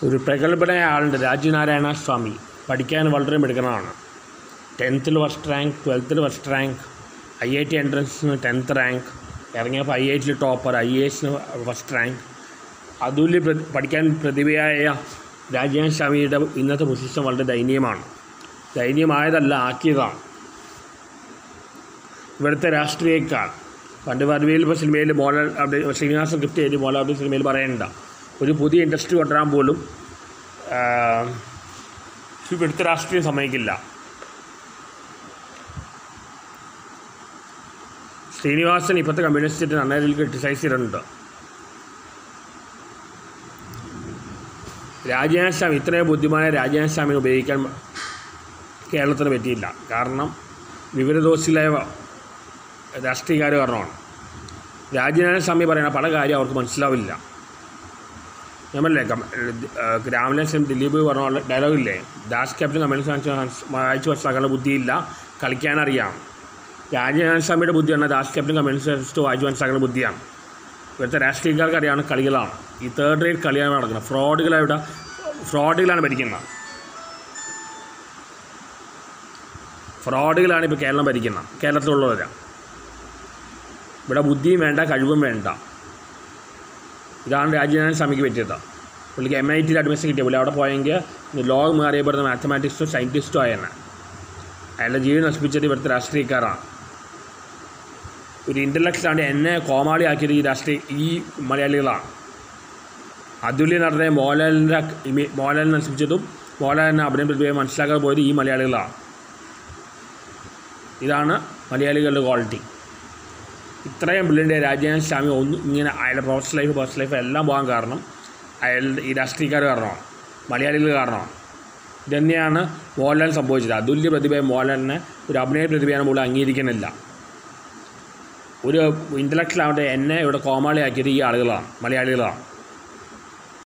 ഒരു പ്രഗത്ഭനായ ആളുണ്ട് രാജനാരായണ സ്വാമി പഠിക്കാൻ വളരെ മിടുക്കനാണ് ടെൻത്തിൽ ഫസ്റ്റ് റാങ്ക് ട്വൽത്തിൽ first rank I I T എൻട്രൻസിന് ടെൻത്ത് റാങ്ക് ഇറങ്ങിയപ്പോൾ ഐ ഐ ടിയിൽ ടോപ്പർ ഐ എ എസിന് ഫസ്റ്റ് റാങ്ക് അതുല്യ പ്ര- പഠിക്കാൻ പ്രതിഭയായ രാജനാരായണ സ്വാമിയുടെ ഇന്നത്തെ പൊസിഷൻ വളരെ ദയനീയമാണ് ദയനീയമായതല്ല ആക്കിയതാണ് ഇവിടുത്തെ രാഷ്ട്രീയക്കാർ പണ്ട് പർവീൽ ഇപ്പോൾ സിനിമയിൽ മോഹൻലാൽ അവിടെ ശ്രീനിവാസൻ ഗിഫ്റ്റ് ചെയ്ത് മോഹൻലാൽ അവിടെ സിനിമയിൽ പറയണ്ട ഒരു പുതിയ ഇൻഡസ്ട്രി കൊണ്ടുവരാൻ പോലും ആ, ഇവിടുത്തെ രാഷ്ട്രീയം സമ്മതിക്കില്ല ശ്രീനിവാസൻ ഇപ്പോഴത്തെ കമ്മ്യൂണിസ്റ്റ് നന്നായി ക്രിട്ടിസൈസ് ചെയ്തിട്ടുണ്ട് രാജനാഥ് സ്വാമി ഇത്രയും ബുദ്ധിമാനായ രാജനാഥ് സ്വാമിനെ ഉപയോഗിക്കാൻ കേരളത്തിന് പറ്റിയില്ല കാരണം വിവരദോഷിലായ രാഷ്ട്രീയക്കാർ കാരണമാണ് രാജനാഥ സ്വാമി പറയുന്ന പല കാര്യം അവർക്ക് മനസ്സിലാവില്ല ഞാൻ പറഞ്ഞില്ലേ കം- ഏഹ് രാമനാഥൻ ദിലീപ് പറഞ്ഞ ഡയലോഗില്ലേ ദാസ് ക്യാപ്റ്റൻ കമ്മ്യൂണിസ്റ്റ് വായിച്ച് മനസ്സിലാക്കാനുള്ള ബുദ്ധിയില്ല കളിക്കാനറിയാം രാജനാഥ സ്വാമിയുടെ ബുദ്ധിയാണ് ദാസ് ക്യാപ്റ്റൻ കമ്മ്യൂണിസ്റ്റ് വായിച്ച് മനസ്സിലാക്കുന്ന ബുദ്ധിയാണ് ഇവിടുത്തെ രാഷ്ട്രീയക്കാർക്ക് അറിയാവുന്ന കളികളാണ് ഈ തേർഡ് റേറ്റ് കളിയാണ് നടക്കുന്നത് ഫ്രോഡുകളായിട്ട് ഫ്രോഡുകളാണ് ഭരിക്കുന്നത് ഫ്രോഡുകളാണ് ഇപ്പോൾ കേരളം ഭരിക്കുന്നത് കേരളത്തിലുള്ളവരാണ് ഇവിടെ ബുദ്ധിയും വേണ്ട കഴിവും വേണ്ട ഇതാണ് രാജ്യനാഥൻ സ്വാമിക്ക് പറ്റിയത് പുള്ളിക്ക് എം ഐ ടിയിൽ അഡ്മിഷൻ കിട്ടിയ പുള്ളി അവിടെ പോയെങ്കിൽ ലോകം അറിയപ്പെടുന്ന മാത്തമാറ്റിക്സും സയൻറ്റിസ്റ്റും ആയെന്ന് അയാളുടെ ജീവിതം നശിപ്പിച്ചത് ഇവിടുത്തെ രാഷ്ട്രീയക്കാരാണ് ഒരു ഇൻ്റലക്ച്വലാണ് എന്നെ കോമാളിയാക്കിയത് ഈ രാഷ്ട്രീയ ഈ മലയാളികളാണ് അതുല്യ നടന്ന മോഹൻലാലിൻ്റെ ഇമേ മോഹൻലാലിനെ നശിപ്പിച്ചതും മോഹൻലാലിനെ അഭിനയം പ്രതിഭയെ മനസ്സിലാക്കാതെ പോയത് ഈ മലയാളികളാണ് ഇതാണ് മലയാളികളുടെ ക്വാളിറ്റി ഇത്രയും പുള്ളിൻ്റെ രാജനാഥ് സ്വാമി ഒന്ന് ഇങ്ങനെ അയാളുടെ പ്രൊഫഷണൽ ലൈഫ് പേഴ്സണൽ ലൈഫ് എല്ലാം പോകാൻ കാരണം അയാളുടെ ഈ രാഷ്ട്രീയക്കാർ കാരണമാണ് മലയാളികൾ കാരണമാണ് ഇതന്നെയാണ് മോഹൻലാൽ സംഭവിച്ചത് അതുല്യ പ്രതിഭയെ മോഹൻലാലിനെ ഒരു അഭിനയ പ്രതിഭയാണ് മുകളിൽ അംഗീകരിക്കുന്നില്ല ഒരു ഇൻ്റലക്ച്വൽ ആവട്ടെ എന്നെ ഇവിടെ കോമാളിയാക്കിയത് ഈ ആളുകളാണ് മലയാളികളാണ്